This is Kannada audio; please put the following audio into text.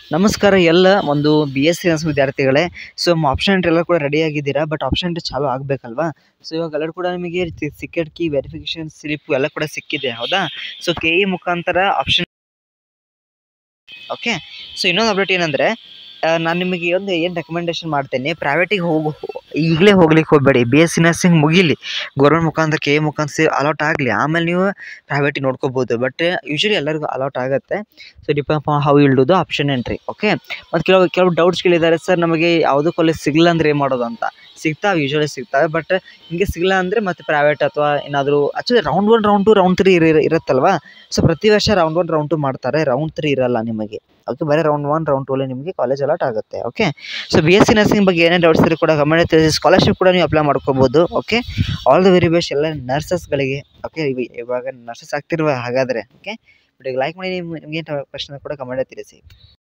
ನಮಸ್ಕಾರ ಎಲ್ಲ ಒಂದು ಬಿ ಎಸ್ ಸಿ ನರ್ಸ್ ವಿದ್ಯಾರ್ಥಿಗಳೇ ಸೊ ಆಪ್ಷನ್ ಎಂಟ್ರಿ ಎಲ್ಲ ಕೂಡ ರೆಡಿ ಆಗಿದ್ದೀರಾ ಬಟ್ ಆಪ್ಷನ್ ಎಂಟ್ರಿ ಚಾಲು ಆಗಬೇಕಲ್ವಾ ಸೊ ಇವಾಗ ಎಲ್ಲರೂ ಕೂಡ ನಿಮಗೆ ಸಿಕೆಟ್ ಕೀ ವೆರಿಫಿಕೇಶನ್ ಸ್ಲಿಪ್ ಎಲ್ಲ ಕೂಡ ಸಿಕ್ಕಿದೆ ಹೌದಾ ಸೊ ಕೆ ಇ ಮುಖಾಂತರ ಆಪ್ಷನ್ ಓಕೆ ಸೊ ಇನ್ನೊಂದು ಅಪ್ಡೇಟ್ ಏನಂದರೆ ನಾನು ನಿಮಗೆ ಒಂದು ಏನು ರೆಕಮೆಂಡೇಶನ್ ಮಾಡ್ತೇನೆ ಪ್ರೈವೇಟಿಗೆ ಹೋಗು ಈಗಲೇ ಹೋಗ್ಲಿಕ್ಕೆ ಹೋಗಬೇಡಿ ಬಿ ಎಸ್ ಸಿ ನರ್ಸಿಂಗ್ ಮುಗೀಲಿ ಗೌರ್ಮೆಂಟ್ ಮುಖಾಂತರ ಕೆ ಎ ಮುಖಾಂತರ ಅಲಾಟ್ ಆಗಲಿ ಆಮೇಲೆ ನೀವು ಪ್ರೈವೇಟಿಗೆ ನೋಡ್ಕೋಬೋದು ಬಟ್ ಯೂಶ್ವಲಿ ಎಲ್ಲರಿಗೂ ಅಲಾಟ್ ಆಗುತ್ತೆ so depend upon how will do the option entry okay ಮತ್ತು ಕೆಲವು ಕೆಲವು ಡೌಟ್ಸ್ ಕೇಳಿದ್ದಾರೆ ಸರ್ ನಮಗೆ ಯಾವುದೂ ಕಾಲೇಜ್ ಸಿಗಲ್ಲ ಅಂದರೆ ಏನು ಮಾಡೋದು ಅಂತ ಸಿಗ್ತಾವೆ ಯೂಶ್ವಲಿ ಸಿಗ್ತವೆ ಬಟ್ ಹಿಂಗೆ ಸಿಗಲ್ಲ ಅಂದರೆ ಮತ್ತೆ ಪ್ರೈವೇಟ್ ಅಥವಾ ಏನಾದರೂ actually round one round two round three ಇರುತ್ತಲ್ವಾ ಸೊ ಪ್ರತಿ ವರ್ಷ ರೌಂಡ್ ಒನ್ ರೌಂಡ್ ಟು ಮಾಡ್ತಾರೆ ರೌಂಡ್ ತ್ರೀ ಇರಲ್ಲ ನಿಮಗೆ ಓಕೆ ಬರೀ ರೌಂಡ್ ಒನ್ ರೌಂಡ್ ಟೂಲ್ಲಿ ನಿಮಗೆ ಕಾಲೇಜ್ ಅಲಾಟ್ ಆಗುತ್ತೆ okay so B S C nursing ಬಗ್ಗೆ ಏನೇ ಡೌಟ್ಸ್ ಇದ್ರೂ ಕೂಡ ಕಮೆಂಟ್ ತಿಳಿಸಿ ಸ್ಕಾಲರ್ಶಿಪ್ ಕೂಡ ನೀವು ಅಪ್ಲೈ ಮಾಡ್ಕೋಬೋದು okay all the very best ಎಲ್ಲ ನರ್ಸಸ್ಗಳಿಗೆ ಓಕೆ ಇವಾಗ ನರ್ಸಸ್ ಆಗ್ತಿರುವ ಹಾಗಾದರೆ ಓಕೆ ವಿಡಿಯೋಗೆ ಲೈಕ್ ಮಾಡಿ ನಿಮ್ಗೆ ಏನು ಪ್ರಶ್ನೆ ಕೂಡ ಕಮೆಂಟ್ ತಿಳಿಸಿ